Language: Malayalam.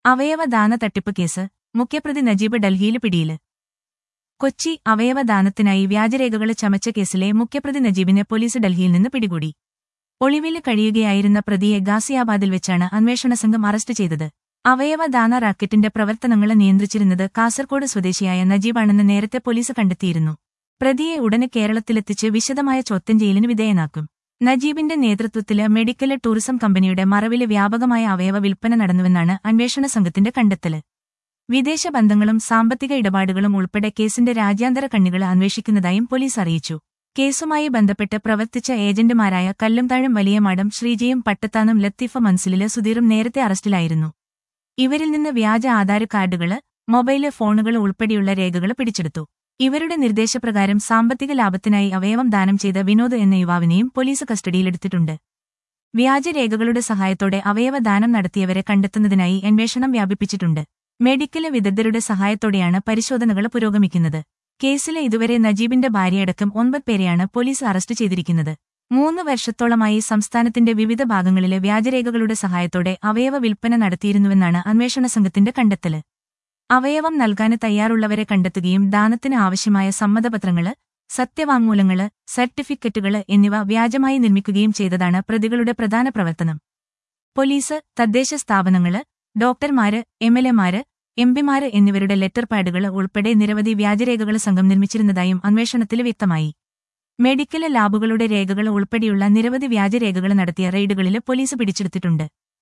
അവയവദാന തട്ടിപ്പ് കേസ് മുഖ്യപ്രതി നജീബ് ഡൽഹിയിൽ പിടിയില് കൊച്ചി അവയവദാനത്തിനായി വ്യാജരേഖകൾ ചമച്ച കേസിലെ മുഖ്യപ്രതി നജീബിനെ പോലീസ് ഡൽഹിയിൽ നിന്ന് പിടികൂടി ഒളിവിൽ കഴിയുകയായിരുന്ന പ്രതിയെ ഗാസിയാബാദിൽ വെച്ചാണ് അന്വേഷണ സംഘം അറസ്റ്റ് ചെയ്തത് അവയവദാന റാക്കറ്റിന്റെ പ്രവർത്തനങ്ങൾ നിയന്ത്രിച്ചിരുന്നത് കാസർകോട് സ്വദേശിയായ നജീബാണെന്ന് നേരത്തെ പോലീസ് കണ്ടെത്തിയിരുന്നു പ്രതിയെ ഉടനെ കേരളത്തിലെത്തിച്ച് വിശദമായ ചോദ്യം ചെയ്യലിന് വിധേയനാക്കും നജീബിന്റെ നേതൃത്വത്തില് മെഡിക്കൽ ടൂറിസം കമ്പനിയുടെ മറവില് വ്യാപകമായ അവയവ വിൽപ്പന നടന്നുവെന്നാണ് അന്വേഷണ സംഘത്തിന്റെ കണ്ടെത്തല് വിദേശ ബന്ധങ്ങളും സാമ്പത്തിക ഇടപാടുകളും ഉൾപ്പെടെ കേസിന്റെ രാജ്യാന്തര കണ്ണികൾ അന്വേഷിക്കുന്നതായും പോലീസ് അറിയിച്ചു കേസുമായി ബന്ധപ്പെട്ട് പ്രവർത്തിച്ച ഏജന്റുമാരായ കല്ലുംതാഴം വലിയമാടം ശ്രീജയും പട്ടത്താനും ലത്തീഫ മൻസിലില് സുധീറും നേരത്തെ അറസ്റ്റിലായിരുന്നു ഇവരിൽ നിന്ന് വ്യാജ ആധാർ കാർഡുകള് മൊബൈല് ഫോണുകൾ ഉൾപ്പെടെയുള്ള രേഖകൾ പിടിച്ചെടുത്തു ഇവരുടെ നിർദ്ദേശപ്രകാരം സാമ്പത്തിക ലാഭത്തിനായി അവയവം ദാനം ചെയ്ത വിനോദ് എന്ന യുവാവിനെയും പോലീസ് കസ്റ്റഡിയിലെടുത്തിട്ടുണ്ട് വ്യാജരേഖകളുടെ സഹായത്തോടെ അവയവദാനം നടത്തിയവരെ കണ്ടെത്തുന്നതിനായി അന്വേഷണം വ്യാപിപ്പിച്ചിട്ടുണ്ട് മെഡിക്കൽ വിദഗ്ധരുടെ സഹായത്തോടെയാണ് പരിശോധനകൾ പുരോഗമിക്കുന്നത് കേസിലെ ഇതുവരെ നജീബിന്റെ ഭാര്യയടക്കം ഒൻപത് പേരെയാണ് പോലീസ് അറസ്റ്റ് ചെയ്തിരിക്കുന്നത് മൂന്ന് വർഷത്തോളമായി സംസ്ഥാനത്തിന്റെ വിവിധ ഭാഗങ്ങളിലെ വ്യാജരേഖകളുടെ സഹായത്തോടെ അവയവ വിൽപ്പന നടത്തിയിരുന്നുവെന്നാണ് അന്വേഷണ സംഘത്തിന്റെ കണ്ടെത്തല് അവയവം നൽകാന് തയ്യാറുള്ളവരെ കണ്ടെത്തുകയും ദാനത്തിന് ആവശ്യമായ സമ്മതപത്രങ്ങള് സത്യവാങ്മൂലങ്ങള് സർട്ടിഫിക്കറ്റുകള് എന്നിവ വ്യാജമായി നിർമ്മിക്കുകയും ചെയ്തതാണ് പ്രതികളുടെ പ്രധാന പ്രവർത്തനം പോലീസ് തദ്ദേശ സ്ഥാപനങ്ങള് ഡോക്ടർമാര് എംഎൽഎമാര് എംപിമാര് എന്നിവരുടെ ലെറ്റർ പാഡുകൾ ഉൾപ്പെടെ നിരവധി വ്യാജരേഖകൾ സംഘം നിർമ്മിച്ചിരുന്നതായും അന്വേഷണത്തിൽ വ്യക്തമായി മെഡിക്കൽ ലാബുകളുടെ രേഖകൾ ഉൾപ്പെടെയുള്ള നിരവധി വ്യാജരേഖകൾ നടത്തിയ റെയ്ഡുകളിൽ പോലീസ് പിടിച്ചെടുത്തിട്ടുണ്ട്